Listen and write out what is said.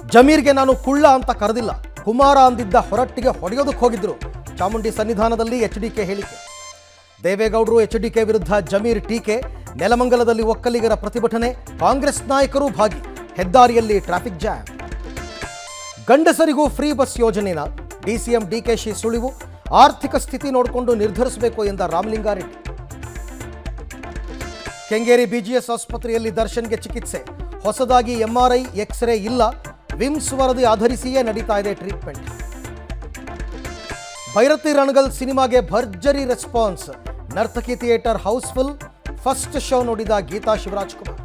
ಜಮೀರ್ಗೆ ನಾನು ಕುಳ್ಳ ಅಂತ ಕರೆದಿಲ್ಲ ಕುಮಾರ ಅಂದಿದ್ದ ಹೊರಟ್ಟಿಗೆ ಹೊಡೆಯೋದಕ್ಕೆ ಹೋಗಿದ್ರು ಚಾಮುಂಡಿ ಸನ್ನಿಧಾನದಲ್ಲಿ ಎಚ್ ಡಿ ಕೆ ಹೇಳಿಕೆ ದೇವೇಗೌಡರು ಎಚ್ ಡಿ ಕೆ ವಿರುದ್ಧ ಜಮೀರ್ ಟೀಕೆ ನೆಲಮಂಗಲದಲ್ಲಿ ಒಕ್ಕಲಿಗರ ಪ್ರತಿಭಟನೆ ಕಾಂಗ್ರೆಸ್ ನಾಯಕರು ಭಾಗಿ ಹೆದ್ದಾರಿಯಲ್ಲಿ ಟ್ರಾಫಿಕ್ ಜಾಮ್ ಗಂಡಸರಿಗೂ ಫ್ರೀ ಬಸ್ ಯೋಜನೆನ ಡಿಸಿಎಂ ಡಿಕೆಶಿ ಸುಳಿವು ಆರ್ಥಿಕ ಸ್ಥಿತಿ ನೋಡಿಕೊಂಡು ನಿರ್ಧರಿಸಬೇಕು ಎಂದ ರಾಮಲಿಂಗಾರೆಡ್ಡಿ ಕೆಂಗೇರಿ ಬಿಜಿಎಸ್ ಆಸ್ಪತ್ರೆಯಲ್ಲಿ ದರ್ಶನ್ಗೆ ಚಿಕಿತ್ಸೆ ಹೊಸದಾಗಿ ಎಂಆರ್ಐ ಎಕ್ಸ್ರೇ ಇಲ್ಲ ವಿಮ್ಸ್ ವರದಿ ಆಧರಿಸಿಯೇ ನಡೀತಾ ಇದೆ ಟ್ರೀಟ್ಮೆಂಟ್ ಭೈರತಿ ರಣಗಲ್ ಸಿನಿಮಾಗೆ ಭರ್ಜರಿ response Narthaki theatre house full first show ನೋಡಿದ ಗೀತಾ ಶಿವರಾಜ್ ಕುಮಾರ್